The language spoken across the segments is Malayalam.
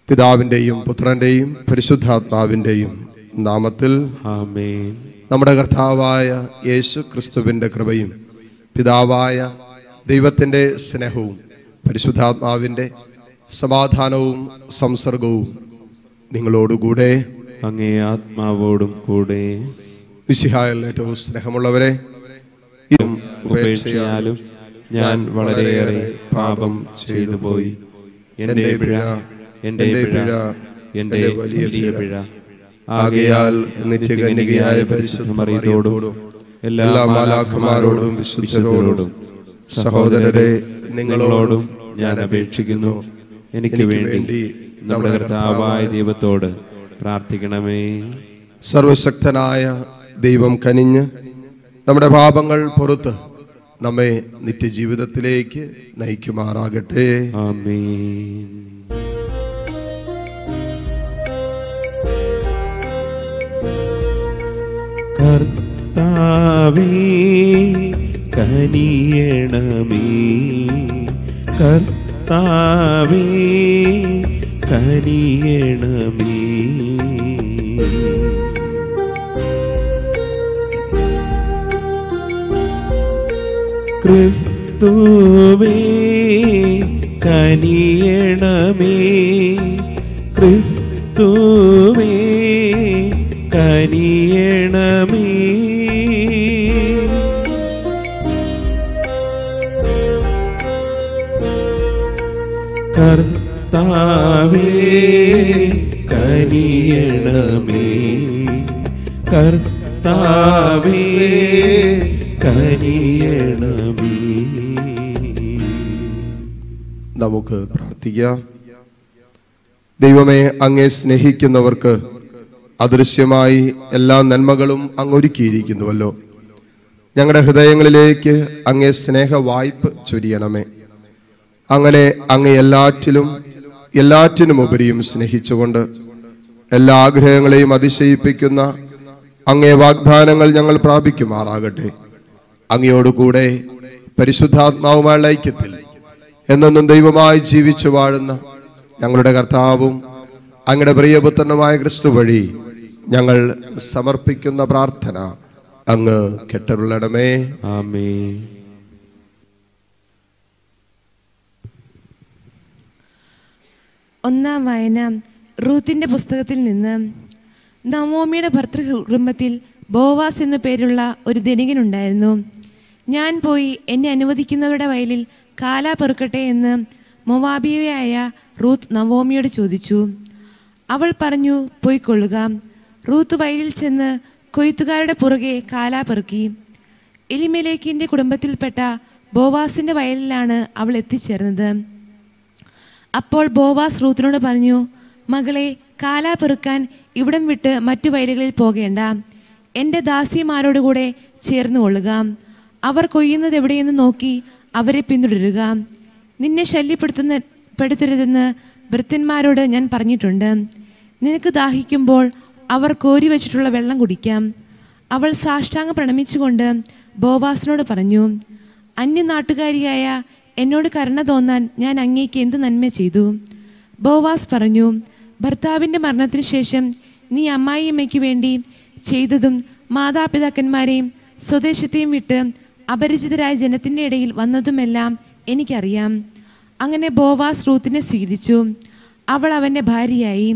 പിതാവിൻ്റെയും പുത്രൻ്റെയും പരിശുദ്ധാത്മാവിൻ്റെയും നാമത്തിൽ ആമേൻ നമ്മുടെ കർത്താവായ യേശു ക്രിസ്തുവിൻ്റെ കൃപയും പിതാവായ ദൈവത്തിൻ്റെ സ്നേഹവും പരിശുദ്ധാത്മാവിൻ്റെ സമാധാനവും സംസർഗവും നിങ്ങളോടുകൂടെ അങ്ങേ ആത്മാവോടും കൂടെ വിശിഹായിൽ ഏറ്റവും സ്നേഹമുള്ളവരെ ഇതും ഉപേക്ഷയാലും ഞാൻ വളരെയേറെ പാപം ചെയ്തു പോയി എന്റെ പിഴ എന്റെ പിഴ എന്റെ വലിയ പിഴ ആകയാൽ നിത്യകന്യകയായ പരിശുദ്ധ മറിയത്തോടും എല്ലാ മാലാഖമാരോടും വിശുദ്ധരോടും സഹോദരരെ നിങ്ങളോടും ഞാൻ അപേക്ഷിക്കുന്നു എനിക്ക് വേണ്ടി നമ്മുടെ കർത്താവായ ദൈവത്തോട് പ്രാർത്ഥിക്കണമേ സർവശക്തനായ ദൈവം കനിഞ്ഞ് നമ്മുടെ പാപങ്ങൾ പുറത്ത് നമ്മെ നിത്യജീവിതത്തിലേക്ക് നയിക്കുമാറാകട്ടെ ആമേൻ കർത്താവേ കനിയണമേ കർത്താവേ കനിയണമേ ക്രിസ്തുവേ കനിയണമേ ക്രിസ്തുവേ കനിയണമേ കർത്താവേ കനിയണമേ കർത്താവേ കനിയണമേ നമുക്ക് പ്രാർത്ഥിക്കാം ദൈവമേ അങ്ങേ സ്നേഹിക്കുന്നവർക്ക് അദൃശ്യമായി എല്ലാ നന്മകളും അങ്ങൊരുക്കിയിരിക്കുന്നുവല്ലോ ഞങ്ങളുടെ ഹൃദയങ്ങളിലേക്ക് അങ്ങേ സ്നേഹ വായ്പ ചൊരിയണമേ അങ്ങനെ അങ്ങ് എല്ലാറ്റിലും എല്ലാറ്റിനും ഉപരിയും സ്നേഹിച്ചുകൊണ്ട് എല്ലാ ആഗ്രഹങ്ങളെയും അതിശയിപ്പിക്കുന്ന അങ്ങേ വാഗ്ദാനങ്ങൾ ഞങ്ങൾ പ്രാപിക്കുമാറാകട്ടെ അങ്ങയോടുകൂടെ പരിശുദ്ധാത്മാവുമായുള്ള ഐക്യത്തിൽ എന്നെന്നും ദൈവമായി ജീവിച്ചു വാഴുന്ന ഞങ്ങളുടെ കർത്താവും അങ്ങയുടെ പ്രിയപുത്രനുമായ ക്രിസ്തു വഴി ഞങ്ങൾ സമർപ്പിക്കുന്ന പ്രാർത്ഥന അങ്ങ് കെട്ടരുള്ളണമേ ആമേൻ ഒന്നാം വായന റൂത്തിന്റെ പുസ്തകത്തിൽ നിന്ന് നവോമിയുടെ ഭർത്തൃ കുടുംബത്തിൽ ബോവാസ് എന്നു പേരുള്ള ഒരു ധനികനുണ്ടായിരുന്നു ഞാൻ പോയി എന്നെ അനുവദിക്കുന്നവരുടെ വയലിൽ കാലാ പെറുക്കട്ടെ എന്ന് മൊവാബിയയായ റൂത്ത് നവോമിയോട് ചോദിച്ചു അവൾ പറഞ്ഞു പോയിക്കൊള്ളുക റൂത്ത് വയലിൽ ചെന്ന് കൊയ്ത്തുകാരുടെ പുറകെ കാലാ പെറുക്കി എലിമേലേക്കിന്റെ കുടുംബത്തിൽപ്പെട്ട ബോവാസിന്റെ വയലിലാണ് അവൾ എത്തിച്ചേർന്നത് അപ്പോൾ ബോവാസ് റൂത്തിനോട് പറഞ്ഞു മകളെ കാലാ പെറുക്കാൻ ഇവിടം വിട്ട് മറ്റു വയലുകളിൽ പോകേണ്ട എൻ്റെ ദാസിമാരോടുകൂടെ ചേർന്ന് കൊള്ളുക അവർ കൊയ്യുന്നത് എവിടെയെന്ന് നോക്കി അവരെ പിന്തുടരുക നിന്നെ ശല്യപ്പെടുത്തുന്ന പെടുത്തരുതെന്ന് ഭൃത്യന്മാരോട് ഞാൻ പറഞ്ഞിട്ടുണ്ട് നിനക്ക് ദാഹിക്കുമ്പോൾ അവർ കോരി വെച്ചിട്ടുള്ള വെള്ളം കുടിക്കാം അവൾ സാഷ്ടാംഗ പ്രണമിച്ചുകൊണ്ട് ബോവാസിനോട് പറഞ്ഞു അന്യനാട്ടുകാരിയായ എന്നോട് കരുണ തോന്നാൻ ഞാൻ അങ്ങേക്ക് എന്ത് നന്മ ചെയ്തു ബോവാസ് പറഞ്ഞു ഭർത്താവിൻ്റെ മരണത്തിന് ശേഷം നീ അമ്മായിയമ്മയ്ക്ക് വേണ്ടി ചെയ്തതും മാതാപിതാക്കന്മാരെയും സ്വദേശത്തെയും വിട്ട് അപരിചിതരായ ജനത്തിൻ്റെ ഇടയിൽ വന്നതുമെല്ലാം എനിക്കറിയാം അങ്ങനെ ബോവാസ് റൂത്തിനെ സ്വീകരിച്ചു അവൾ അവൻ്റെ ഭാര്യയായി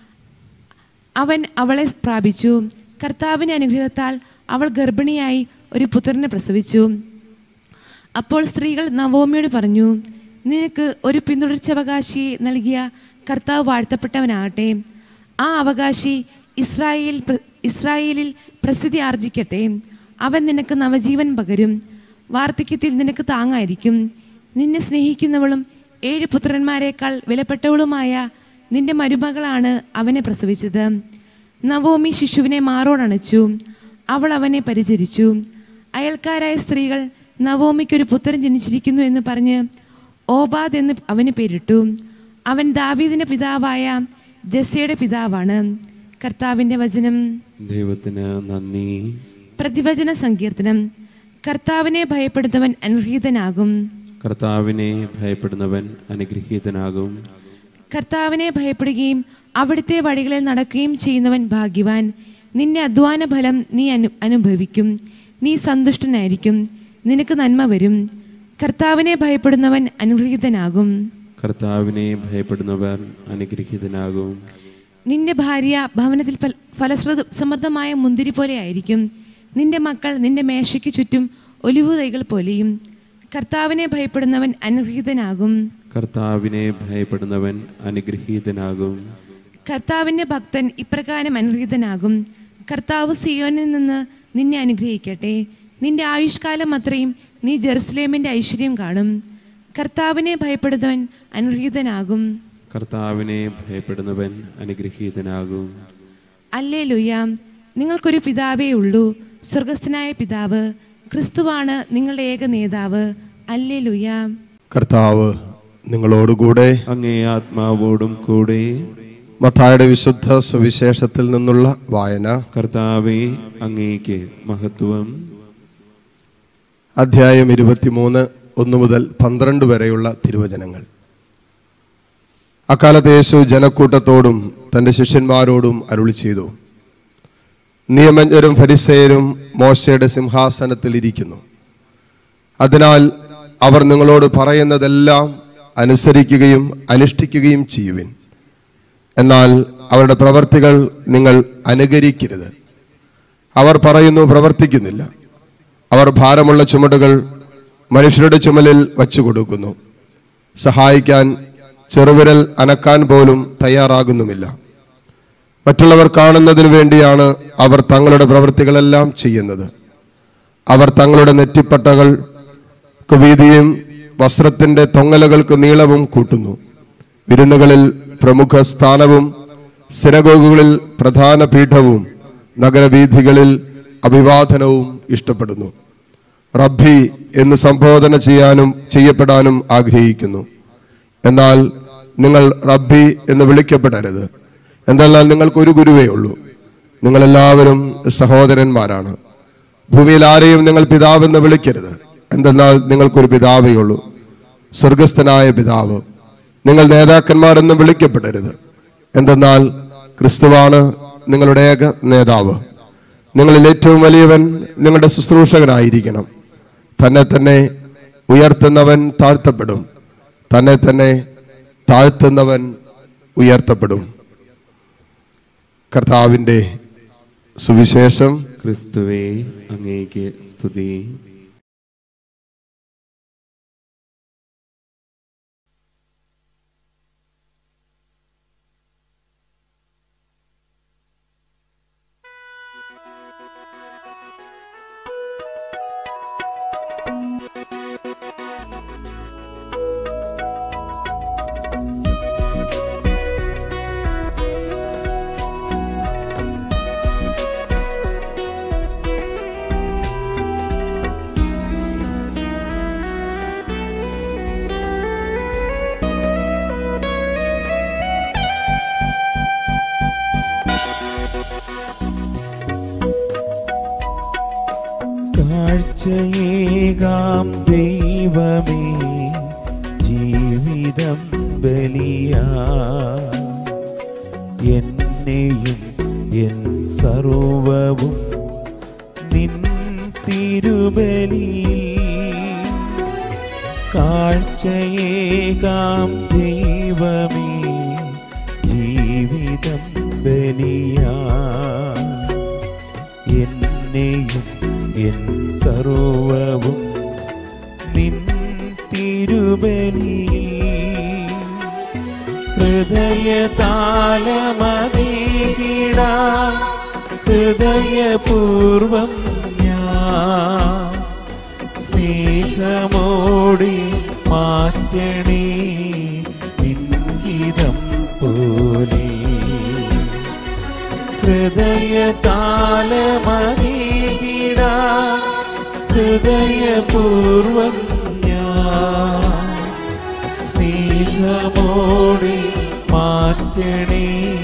അവൻ അവളെ പ്രാപിച്ചു കർത്താവിൻ്റെ അനുഗ്രഹത്താൽ അവൾ ഗർഭിണിയായി ഒരു പുത്രനെ പ്രസവിച്ചു അപ്പോൾ സ്ത്രീകൾ നവോമിയോട് പറഞ്ഞു നിനക്ക് ഒരു പിന്തുടർച്ചവകാശിയെ നൽകിയ കർത്താവ് വാഴ്ത്തപ്പെട്ടവനാകട്ടെ ആ അവകാശി ഇസ്രായേൽ പ്ര- ഇസ്രായേലിൽ പ്രസിദ്ധി ആർജിക്കട്ടെ അവൻ നിനക്ക് നവജീവൻ പകരും വാർദ്ധക്യത്തിൽ നിനക്ക് താങ്ങായിരിക്കും നിന്നെ സ്നേഹിക്കുന്നവളും ഏഴ് പുത്രന്മാരെക്കാൾ വിലപ്പെട്ടവളുമായ നിന്റെ മരുമകളാണ് അവനെ പ്രസവിച്ചത് നവോമി ശിശുവിനെ മാറോടണച്ചു അവൾ അവനെ പരിചരിച്ചു അയൽക്കാരായ സ്ത്രീകൾ നവോമിക്കൊരു പുത്രൻ ജനിച്ചിരിക്കുന്നു എന്ന് പറഞ്ഞ് ഓബാദ് എന്ന് അവന് പേരിട്ടു അവൻ ദാവീദിന്റെ പിതാവായ ജസ്സയുടെ പിതാവാണ് കർത്താവിന്റെ വചനം ദൈവത്തിന് നന്ദി പ്രതിവചന സങ്കീർത്തനം കർത്താവിനെ ഭയപ്പെടുന്നവൻ അനുഗ്രഹീതനാകും കർത്താവിനെ ഭയപ്പെടുന്നവൻ അനുഗ്രഹീതനാകും കർത്താവിനെ ഭയപ്പെടുകയും അവിടുത്തെ വഴികളിൽ നടക്കുകയും ചെയ്യുന്നവൻ ഭാഗ്യവാൻ നിന്റെ അധ്വാന ഫലം നീ അനു അനുഭവിക്കും നീ സന്തുഷ്ടനായിരിക്കും നിനക്ക് നന്മ വരും കർത്താവിനെ ഭയപ്പെടുന്നവൻ അനുഗ്രഹീതനാകും കർത്താവിനെ ഭയപ്പെടുന്നവർ അനുഗ്രഹീതനാകും നിന്റെ ഭാര്യ ഭവനത്തിൽ ഫല ഫലശ്രുത സമൃദ്ധമായ മുന്തിരി പോലെ ആയിരിക്കും നിന്റെ മക്കൾ നിന്റെ മേശയ്ക്ക് ചുറ്റും ഒലിവു തൈകൾ പോലെയും കർത്താവിനെ ഭയപ്പെടുന്നവൻ അനുഗ്രഹീതനാകും കർത്താവിനെ ഭയപ്പെടുന്നവൻ അനുഗ്രഹീതനാകും കർത്താവിൻ്റെ ഭക്തൻ ഇപ്രകാരം അനുഗ്രഹീതനാകും കർത്താവ് സിയോനിൽ നിന്ന് നിന്നെ അനുഗ്രഹിക്കട്ടെ നിന്റെ ആയുഷ്കാലം അത്രയും നീ ജെറുസലേമിൻ്റെ ഐശ്വര്യം കാണും കർത്താവിനെ ഭയപ്പെടുന്നവൻ അനുഗ്രഹീതനാകും കർത്താവിനെ ഭയപ്പെടുന്നവൻ അനുഗ്രഹീതനാകും അല്ലേ ലുയ്യ നിങ്ങൾക്കൊരു പിതാവേ ഉള്ളൂ സ്വർഗസ്ഥനായ പിതാവ് ക്രിസ്തുവാണ് നിങ്ങളുടെ ഏക നേതാവ് അല്ലേ ലുയ്യ കർത്താവ് നിങ്ങളോടുകൂടെ അങ്ങേ ആത്മാവോടും കൂടെ മത്തായുടെ വിശുദ്ധ സുവിശേഷത്തിൽ നിന്നുള്ള വായന കർത്താവെ അങ്ങേക്ക് മഹത്വം അധ്യായം ഇരുപത്തിമൂന്ന് ഒന്ന് മുതൽ പന്ത്രണ്ട് വരെയുള്ള തിരുവചനങ്ങൾ അക്കാലത്ത് യേശു ജനക്കൂട്ടത്തോടും തന്റെ ശിഷ്യന്മാരോടും അരുളി ചെയ്തു നിയമജ്ഞരും ഫരിസേയരും മോശയുടെ സിംഹാസനത്തിൽ ഇരിക്കുന്നു അതിനാൽ അവർ നിങ്ങളോട് പറയുന്നതെല്ലാം അനുസരിക്കുകയും അനുഷ്ഠിക്കുകയും ചെയ്യുവിൻ എന്നാൽ അവരുടെ പ്രവർത്തികൾ നിങ്ങൾ അനുകരിക്കരുത് അവർ പറയുന്നു പ്രവർത്തിക്കുന്നില്ല അവർ ഭാരമുള്ള ചുമടുകൾ മനുഷ്യരുടെ ചുമലിൽ വച്ചു കൊടുക്കുന്നു സഹായിക്കാൻ ചെറുവിരൽ അനക്കാൻ പോലും തയ്യാറാകുന്നുമില്ല മറ്റുള്ളവർ കാണുന്നതിന് വേണ്ടിയാണ് അവർ തങ്ങളുടെ പ്രവൃത്തികളെല്ലാം ചെയ്യുന്നത് അവർ തങ്ങളുടെ നെറ്റിപ്പട്ടകൾ വീതിയും വസ്ത്രത്തിന്റെ തൊങ്ങലുകൾക്ക് നീളവും കൂട്ടുന്നു വിരുന്നുകളിൽ പ്രമുഖ സ്ഥാനവും സിനഗോഗുകളിൽ പ്രധാന പീഠവും നഗരവീഥികളിൽ അഭിവാദനവും ഇഷ്ടപ്പെടുന്നു റബ്ബി എന്ന് സംബോധന ചെയ്യാനും ചെയ്യപ്പെടാനും ആഗ്രഹിക്കുന്നു എന്നാൽ നിങ്ങൾ റബ്ബി എന്ന് വിളിക്കപ്പെടരുത് എന്തെന്നാൽ നിങ്ങൾക്ക് ഒരു ഗുരുവേ ഉള്ളൂ നിങ്ങളെല്ലാവരും സഹോദരന്മാരാണ് ഭൂമിയിൽ ആരെയും നിങ്ങൾ പിതാവെന്ന് വിളിക്കരുത് എന്തെന്നാൽ നിങ്ങൾക്കൊരു പിതാവേ ഉള്ളൂ സ്വർഗസ്ഥനായ പിതാവ് നിങ്ങൾ നേതാക്കന്മാരെന്നും വിളിക്കപ്പെടരുത് എന്തെന്നാൽ ക്രിസ്തുവാണ് നിങ്ങളുടെ ഏക നേതാവ് നിങ്ങളിൽ ഏറ്റവും വലിയവൻ നിങ്ങളുടെ ശുശ്രൂഷകനായിരിക്കണം തന്നെ തന്നെ ഉയർത്തുന്നവൻ താഴ്ത്തപ്പെടും തന്നെ തന്നെ താഴ്ത്തുന്നവൻ ഉയർത്തപ്പെടും കർത്താവിൻ്റെ സുവിശേഷം ക്രിസ്തുവേ അങ്ങേക്ക് സ്തുതി കാഴ്ചയേകാം ദൈവമേ ജീവിതം ബലിയാ എന്നെയും എൻ സർവവും നിൻ തിരുബലിയിൽ കാഴ്ചയേകാം ദൈവമേ ജീവിതം ബലിയാ എന്നെയും എൻ സർവവും നിൻ തിരുബലിയിൽ ഹൃദയതാലമതീകിടാ ഹൃദയപൂർവം ഞാൻ സ്നേഹമോടി മാറ്റണേ നിൻഹിതം പോലെ ഹൃദയതാലമതീകിടാ ഹൃദയപൂർവം ഞാൻ സ്നേഹമോടി മാറ്റണേ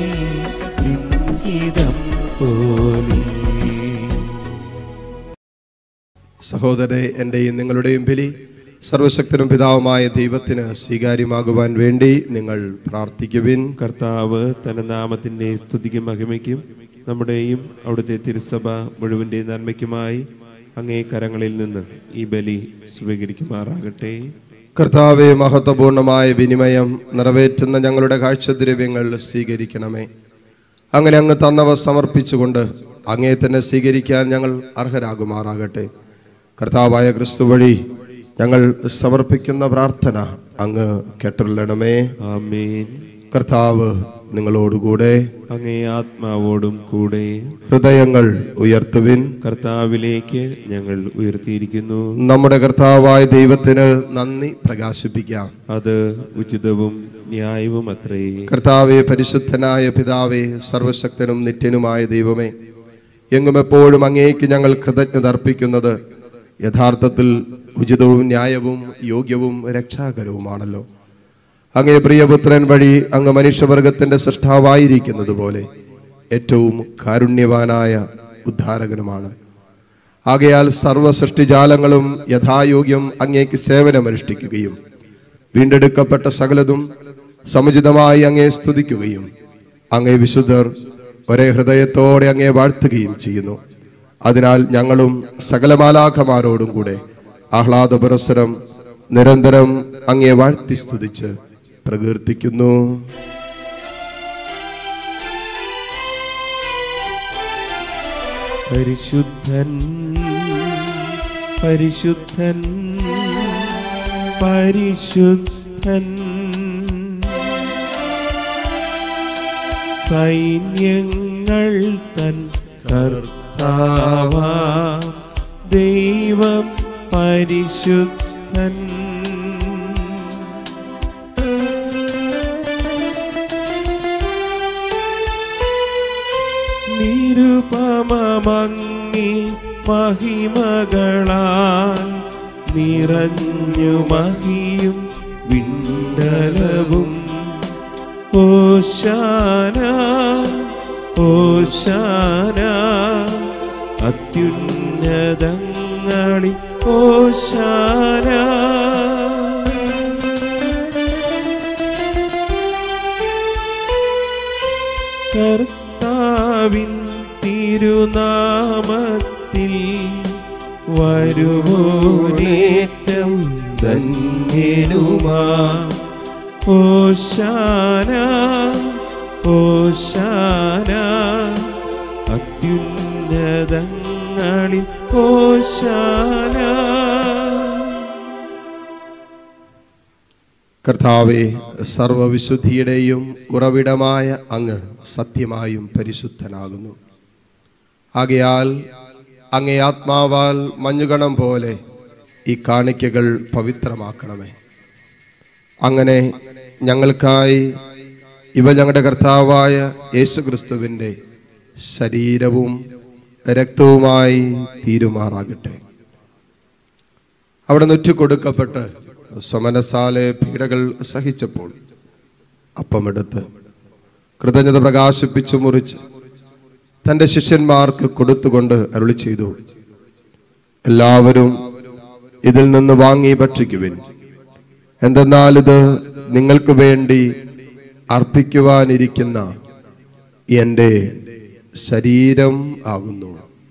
ലിംഗിതം പോലെ സഹോദരെ എൻ്റെയും നിങ്ങളുടെയും ബലി സർവശക്തനും പിതാവുമായ ദൈവത്തിന് സ്വീകാര്യമാകുവാൻ വേണ്ടി നിങ്ങൾ പ്രാർത്ഥിക്കുവിൻ കർത്താവ് തന്റെ നാമത്തിന്റെ സ്തുതിക്കും മഹിമയ്ക്കും നമ്മുടെയും അവിടുത്തെ തിരുസഭ മുഴുവന്റെ നന്മയ്ക്കുമായി അങ്ങേ കരങ്ങളിൽ നിന്ന് ഈ ബലി സ്വീകരിക്കുമാറാകട്ടെ കർത്താവെ മഹത്വപൂർണമായ വിനിമയം നിറവേറ്റുന്ന ഞങ്ങളുടെ കാഴ്ചദ്രവ്യങ്ങൾ സ്വീകരിക്കണമേ അങ്ങനെ അങ്ങ് തന്നവ സമർപ്പിച്ചുകൊണ്ട് അങ്ങേ തന്നെ സ്വീകരിക്കാൻ ഞങ്ങൾ അർഹരാകുമാറാകട്ടെ കർത്താവായ ക്രിസ്തു വഴി ഞങ്ങൾ സമർപ്പിക്കുന്ന പ്രാർത്ഥന അങ്ങ് കേട്ടുള്ളണമേ ആമേൻ കർത്താവ് നിങ്ങളോടുകൂടെ അങ്ങേ ആത്മാവോടും കൂടെ ഹൃദയങ്ങൾ ഉയർത്തുവിൻ കർത്താവിലേക്ക് ഞങ്ങൾ ഉയർത്തിയിരിക്കുന്നു നമ്മുടെ കർത്താവായ ദൈവത്തിന് നന്ദി പ്രകാശിപ്പിക്കാം അത് ഉചിതവും ന്യായവും അത്രേ കർത്താവെ പരിശുദ്ധനായ പിതാവേ സർവശക്തനും നിത്യനുമായ ദൈവമേ എങ്ങും എപ്പോഴും അങ്ങേക്ക് ഞങ്ങൾ കൃതജ്ഞത അർപ്പിക്കുന്നത് യഥാർത്ഥത്തിൽ ഉചിതവും ന്യായവും യോഗ്യവും രക്ഷാകരവുമാണല്ലോ അങ്ങേ പ്രിയപുത്രൻ വഴി അങ്ങ് മനുഷ്യവർഗത്തിന്റെ സൃഷ്ടാവായിരിക്കുന്നത് പോലെ ഏറ്റവും കാരുണ്യവാനായ ഉദ്ധാരകനുമാണ് ആകയാൽ സർവ സൃഷ്ടിജാലങ്ങളും യഥായോഗ്യം അങ്ങേക്ക് സേവനമനുഷ്ഠിക്കുകയും വീണ്ടെടുക്കപ്പെട്ട സകലതും സമുചിതമായി അങ്ങേ സ്തുതിക്കുകയും അങ്ങേ വിശുദ്ധർ ഒരേ ഹൃദയത്തോടെ അങ്ങേ വാഴ്ത്തുകയും ചെയ്യുന്നു അതിനാൽ ഞങ്ങളും സകലമാലാഖമാരോടും കൂടെ ആഹ്ലാദ പുരസ്സരം നിരന്തരം അങ്ങേ വാഴ്ത്തി സ്തുതിച്ച് പ്രകീർത്തിക്കുന്നു പരിശുദ്ധൻ പരിശുദ്ധൻ പരിശുദ്ധൻ സൈന്യങ്ങൾ തൻ കർത്താവ ദൈവം പരിശുദ്ധൻ നിരുപമങ്ങി മഹിമകളാൽ നിറഞ്ഞു മഹിയും വിണ്ടലവും ഓശാന ഓശാന അത്യുന്നതങ്ങളിൽ ഓശാന കർത്താവിൻ തിരുനാമത്തിൽ വരുവോനേറ്റം ധന്യനുമാ ഓശാന ഓശാന അത്യുന്നതങ്ങളിൽ ഓശാന കർത്താവെ സർവവിശുദ്ധിയുടെയും ഉറവിടമായ അങ്ങ് സത്യമായും പരിശുദ്ധനാകുന്നു ആകയാൽ അങ്ങേ ആത്മാവാൽ മഞ്ഞുകണം പോലെ ഈ കാണിക്കകൾ പവിത്രമാക്കണമേ അങ്ങനെ ഞങ്ങൾക്കായി ഇവ ഞങ്ങളുടെ കർത്താവായ യേശുക്രിസ്തുവിൻ്റെ ശരീരവും രക്തവുമായി തീരുമാറാകട്ടെ അവിടെ നുറ്റു കൊടുക്കപ്പെട്ട് സമനസാലെ പീഡകൾ സഹിച്ചപ്പോൾ അപ്പമെടുത്ത് കൃതജ്ഞത പ്രകാശിപ്പിച്ചു മുറിച്ച് തന്റെ ശിഷ്യന്മാർക്ക് കൊടുത്തുകൊണ്ട് അരുളി ചെയ്തു എല്ലാവരും ഇതിൽ നിന്ന് വാങ്ങി ഭക്ഷിക്കുവിൻ എന്തെന്നാൽ ഇത് നിങ്ങൾക്ക് വേണ്ടി അർപ്പിക്കുവാനിരിക്കുന്ന എൻ്റെ ശരീരം ആകുന്നു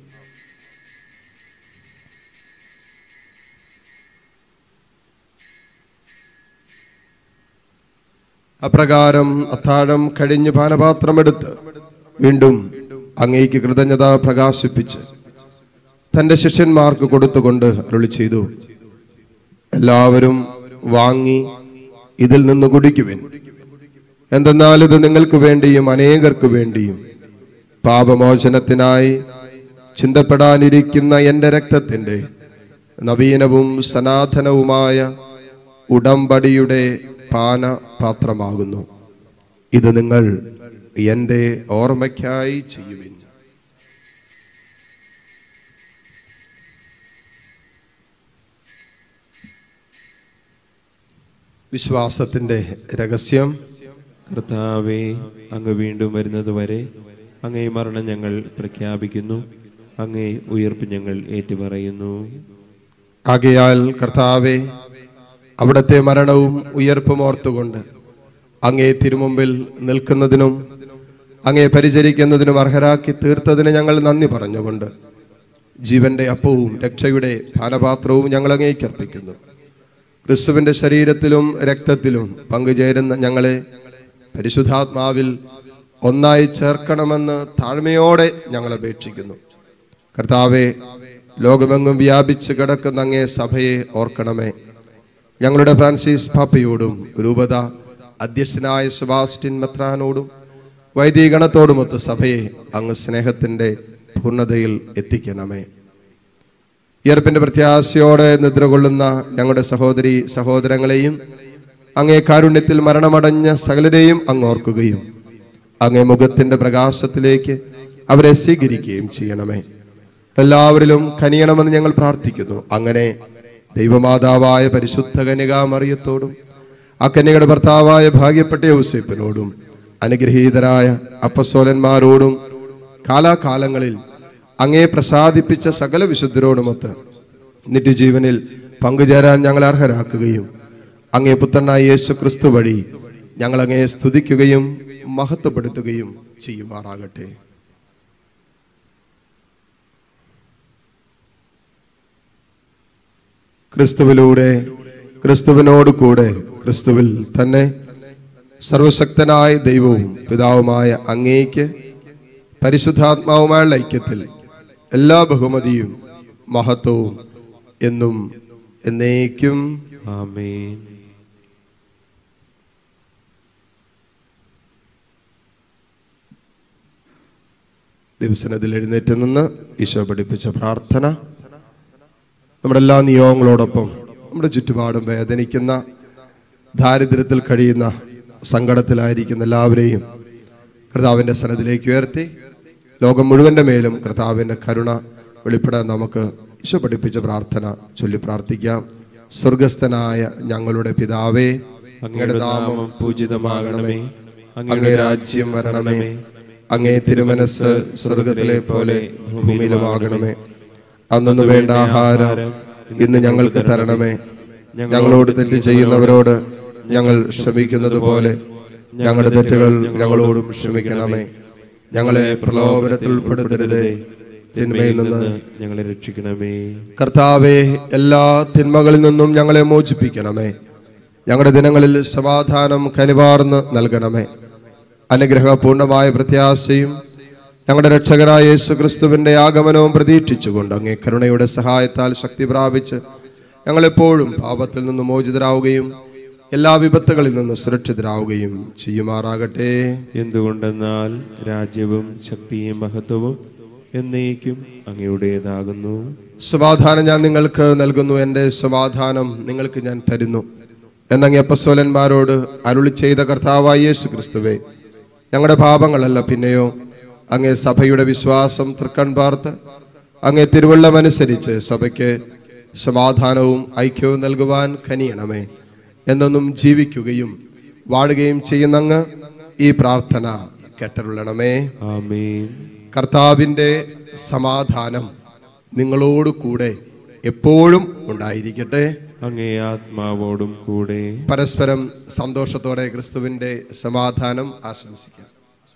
അപ്രകാരം അത്താഴം കഴിഞ്ഞ് പാനപാത്രമെടുത്ത് വീണ്ടും അങ്ങേക്ക് കൃതജ്ഞത പ്രകാശിപ്പിച്ച് തന്റെ ശിഷ്യന്മാർക്ക് കൊടുത്തുകൊണ്ട് അരുളി ചെയ്തു എല്ലാവരും വാങ്ങി ഇതിൽ നിന്ന് കുടിക്കുവിൻ എന്തെന്നാൽ ഇത് നിങ്ങൾക്ക് വേണ്ടിയും അനേകർക്ക് വേണ്ടിയും പാപമോചനത്തിനായി ചിന്തപ്പെടാനിരിക്കുന്ന എൻ്റെ രക്തത്തിൻ്റെ നവീനവും സനാതനവുമായ ഉടമ്പടിയുടെ പാനപാത്രമാകുന്നു ഇത് നിങ്ങൾ എൻ്റെ ഓർമ്മയ്ക്കായി ചെയ്യുവിൻ വിശ്വാസത്തിന്റെ രഹസ്യം കർത്താവെ അങ്ങ് വീണ്ടും വരുന്നത് വരെ അങ്ങേ മരണം ഞങ്ങൾ പ്രഖ്യാപിക്കുന്നു അങ്ങേ ഉയർപ്പ് ഞങ്ങൾ ഏറ്റുപറയുന്നു ആകയാൽ കർത്താവെ അവിടുത്തെ മരണവും ഉയർപ്പും ഓർത്തുകൊണ്ട് അങ്ങേ തിരുമുമ്പിൽ നിൽക്കുന്നതിനും അങ്ങേ പരിചരിക്കുന്നതിനും അർഹരാക്കി തീർത്തതിന് ഞങ്ങൾ നന്ദി പറഞ്ഞുകൊണ്ട് ജീവന്റെ അപ്പവും രക്ഷയുടെ പാനപാത്രവും ഞങ്ങൾ അങ്ങേക്ക് അർപ്പിക്കുന്നു ക്രിസ്തുവിന്റെ ശരീരത്തിലും രക്തത്തിലും പങ്കുചേരുന്ന ഞങ്ങളെ പരിശുദ്ധാത്മാവിൽ ഒന്നായി ചേർക്കണമെന്ന് താഴ്മയോടെ ഞങ്ങൾ അപേക്ഷിക്കുന്നു കർത്താവെ ലോകമെങ്ങും വ്യാപിച്ച് കിടക്കുന്ന അങ്ങേ സഭയെ ഓർക്കണമേ ഞങ്ങളുടെ ഫ്രാൻസിസ് പാപ്പയോടും രൂപത അധ്യക്ഷനായ സെബാസ്റ്റ്യൻ മെത്രാനോടും വൈദികണത്തോടുമൊത്ത് സഭയെ അങ്ങ് സ്നേഹത്തിന്റെ പൂർണ്ണതയിൽ എത്തിക്കണമേ ഉയർപ്പിന്റെ പ്രത്യാശയോടെ നിദ്ര കൊള്ളുന്ന ഞങ്ങളുടെ സഹോദരി സഹോദരങ്ങളെയും അങ്ങേ കാരുണ്യത്തിൽ മരണമടഞ്ഞ സകലരെയും അങ്ങ് ഓർക്കുകയും അങ്ങേ മുഖത്തിന്റെ പ്രകാശത്തിലേക്ക് അവരെ സ്വീകരിക്കുകയും ചെയ്യണമേ എല്ലാവരിലും കനിയണമെന്ന് ഞങ്ങൾ പ്രാർത്ഥിക്കുന്നു അങ്ങനെ ദൈവമാതാവായ പരിശുദ്ധ കന്യകാമറിയത്തോടും ആ കന്യകയുടെ ഭർത്താവായ ഭാഗ്യപ്പെട്ട യൗസേപ്പിനോടും അനുഗ്രഹീതരായ അപ്പസോലന്മാരോടും കാലാകാലങ്ങളിൽ അങ്ങേ പ്രസാദിപ്പിച്ച സകല വിശുദ്ധരോടുമൊത്ത് നിത്യജീവനിൽ പങ്കുചേരാൻ ഞങ്ങൾ അർഹരാക്കുകയും അങ്ങേ പുത്രനായ യേശു ക്രിസ്തു വഴി ഞങ്ങൾ അങ്ങേ സ്തുതിക്കുകയും മഹത്വപ്പെടുത്തുകയും ചെയ്യുമാറാകട്ടെ ക്രിസ്തുവിലൂടെ ക്രിസ്തുവിനോട് കൂടെ ക്രിസ്തുവിൽ തന്നെ സർവശക്തനായ ദൈവവും പിതാവുമായ അങ്ങേക്ക് പരിശുദ്ധാത്മാവുമായുള്ള ഐക്യത്തിൽ എല്ലാ ബഹുമതിയും മഹത്വവും എന്നും എന്നേക്കും ആമേൻ ദിവസനത്തിൽ എഴുന്നേറ്റ് നിന്ന് ഈശോ പഠിപ്പിച്ച പ്രാർത്ഥന നമ്മുടെ എല്ലാ നിയോഗങ്ങളോടൊപ്പം നമ്മുടെ ചുറ്റുപാടും വേദനിക്കുന്ന ദാരിദ്ര്യത്തിൽ കഴിയുന്ന സങ്കടത്തിലായിരിക്കുന്ന എല്ലാവരെയും കർത്താവിൻ്റെ സനത്തിലേക്ക് ഉയർത്തി ലോകം മുഴുവന്റെ മേലും കർത്താവിൻ്റെ കരുണ വെളിപ്പെടാൻ നമുക്ക് ഈശോ പഠിപ്പിച്ച പ്രാർത്ഥന ചൊല്ലി പ്രാർത്ഥിക്കാം സ്വർഗസ്ഥനായ ഞങ്ങളുടെ പിതാവേ അങ്ങയുടെ നാമം പൂജിതമാകണമേ അങ്ങേ രാജ്യം വരണമേ അങ്ങേ തിരുമനസ് സ്വർഗത്തിലെ പോലെ ഭൂമിയിലുമാകണമേ അന്നു വേണ്ട ആഹാരം ഇന്ന് ഞങ്ങൾക്ക് തരണമേ ഞങ്ങളോട് തെറ്റ് ചെയ്യുന്നവരോട് ഞങ്ങൾ ക്ഷമിക്കുന്നത് പോലെ ഞങ്ങളുടെ തെറ്റുകൾ ഞങ്ങളോടും ക്ഷമിക്കണമേ ഞങ്ങളെ പ്രലോഭനത്തിൽ ഉൾപ്പെടുത്തരുതേ തിന്മയിൽ നിന്ന് ഞങ്ങളെ രക്ഷിക്കണമേ കർത്താവെ എല്ലാ തിന്മകളിൽ നിന്നും ഞങ്ങളെ മോചിപ്പിക്കണമേ ഞങ്ങളുടെ ദിനങ്ങളിൽ സമാധാനം കനിവാർന്ന് നൽകണമേ അനുഗ്രഹപൂർണമായ പ്രത്യാശയും ഞങ്ങളുടെ രക്ഷകനായ യേശു ക്രിസ്തുവിന്റെ ആഗമനവും പ്രതീക്ഷിച്ചുകൊണ്ട് അങ്ങേ കരുണയുടെ സഹായത്താൽ ശക്തി പ്രാപിച്ച് ഞങ്ങളെപ്പോഴും പാപത്തിൽ നിന്ന് മോചിതരാവുകയും എല്ലാ വിപത്തുകളിൽ നിന്ന് സുരക്ഷിതരാവുകയും ചെയ്യുമാറാകട്ടെ എന്തുകൊണ്ടെന്നാൽ രാജ്യവും ശക്തിയും മഹത്വവും എന്നേക്കും അങ്ങയുടേതാകുന്നു സമാധാനം ഞാൻ നിങ്ങൾക്ക് നൽകുന്നു എൻ്റെ സമാധാനം നിങ്ങൾക്ക് ഞാൻ തരുന്നു എന്നങ്ങ് അപ്പസ്വലന്മാരോട് അരുളി ചെയ്ത കർത്താവായ യേശു ക്രിസ്തുവേ ഞങ്ങളുടെ പാപങ്ങളല്ല പിന്നെയോ അങ്ങേ സഭയുടെ വിശ്വാസം തൃക്കൺ പാർത്ത് അങ്ങേ തിരുവള്ളമനുസരിച്ച് സഭയ്ക്ക് സമാധാനവും ഐക്യവും നൽകുവാൻ കനിയണമേ എന്നൊന്നും ജീവിക്കുകയും വാഴുകയും ചെയ്യുന്നങ്ങ് ഈ പ്രാർത്ഥന കെട്ടരുള്ളണമേ ആമേൻ കർത്താവിൻ്റെ സമാധാനം നിങ്ങളോട് കൂടെ എപ്പോഴും ഉണ്ടായിരിക്കട്ടെ അങ്ങേ ആത്മാവോടും കൂടെ പരസ്പരം സന്തോഷത്തോടെ ക്രിസ്തുവിൻ്റെ സമാധാനം ആശംസിക്കാം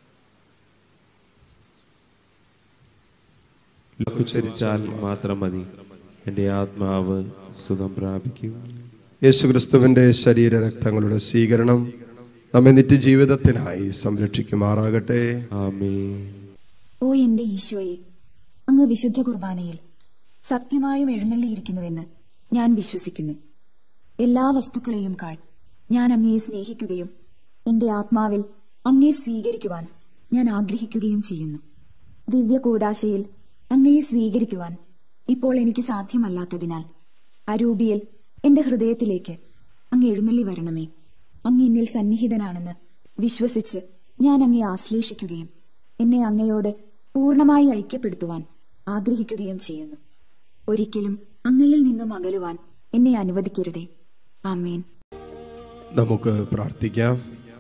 ഉച്ചരിച്ചാൽ മാത്രം മതി എൻ്റെ ആത്മാവ് സുഖം പ്രാപിക്കും യേശു ക്രിസ്തുവിൻ്റെ ശരീര രക്തങ്ങളുടെ സ്വീകരണം നമ്മെ നിത്യജീവിതത്തിനായി സംരക്ഷിക്കുമാറാകട്ടെ ആമേൻ ഓ എന്റെ ഈശോയെ അങ്ങ് വിശുദ്ധ കുർബാനയിൽ സത്യമായും എഴുന്നള്ളിയിരിക്കുന്നുവെന്ന് ഞാൻ വിശ്വസിക്കുന്നു എല്ലാ വസ്തുക്കളെയും കാൾ ഞാൻ അങ്ങയെ സ്നേഹിക്കുകയും എന്റെ ആത്മാവിൽ അങ്ങയെ സ്വീകരിക്കുവാൻ ഞാൻ ആഗ്രഹിക്കുകയും ചെയ്യുന്നു ദിവ്യ കൂടാശയിൽ അങ്ങയെ സ്വീകരിക്കുവാൻ ഇപ്പോൾ എനിക്ക് സാധ്യമല്ലാത്തതിനാൽ അരൂപിയിൽ എന്റെ ഹൃദയത്തിലേക്ക് അങ്ങ് എഴുന്നള്ളി വരണമേ അങ്ങ് എന്നിൽ സന്നിഹിതനാണെന്ന് വിശ്വസിച്ച് ഞാൻ അങ്ങയെ ആശ്ലേഷിക്കുകയും എന്നെ അങ്ങയോട് പൂർണ്ണമായി ഐക്യപ്പെടുത്തുവാൻ ആഗ്രഹിക്കുകയും ചെയ്യുന്നു ഒരിക്കലും അങ്ങയിൽ നിന്നും അകലുവാൻ എന്നെ അനുവദിക്കരുതേ ആമേൻ നമുക്ക് പ്രാർത്ഥിക്കാം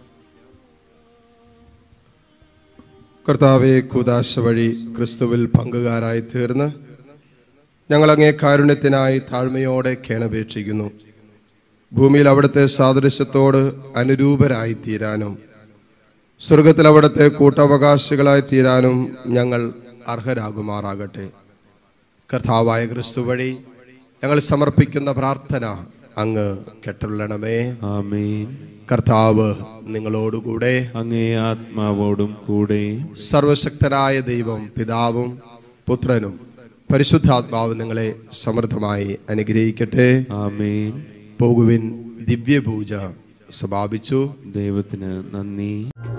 കർത്താവെ കൂതാശ വഴി ക്രിസ്തുവിൽ പങ്കുകാരായി തീർന്ന് ഞങ്ങൾ അങ്ങേ കാരുണ്യത്തിനായി താഴ്മയോടെ കേണപേക്ഷിക്കുന്നു ഭൂമിയിൽ അവിടുത്തെ സാദൃശ്യത്തോട് അനുരൂപരായി തീരാനും സ്വർഗത്തിൽ അവിടുത്തെ കൂട്ടവകാശികളായി തീരാനും ഞങ്ങൾ അർഹരാകുമാറാകട്ടെ കർത്താവായ ക്രിസ്തു വഴി ഞങ്ങൾ സമർപ്പിക്കുന്ന പ്രാർത്ഥന അങ്ങ് കെട്ടുള്ളണമേ ആമേൻ കർത്താവ് നിങ്ങളോടുകൂടെ അങ്ങേ ആത്മാവോടും കൂടെ സർവശക്തനായ ദൈവം പിതാവും പുത്രനും പരിശുദ്ധാത്മാവും നിങ്ങളെ സമൃദ്ധമായി അനുഗ്രഹിക്കട്ടെ ആമേൻ പോകുവിൻ ദിവ്യപൂജ സമാപിച്ചു ദൈവത്തിന് നന്ദി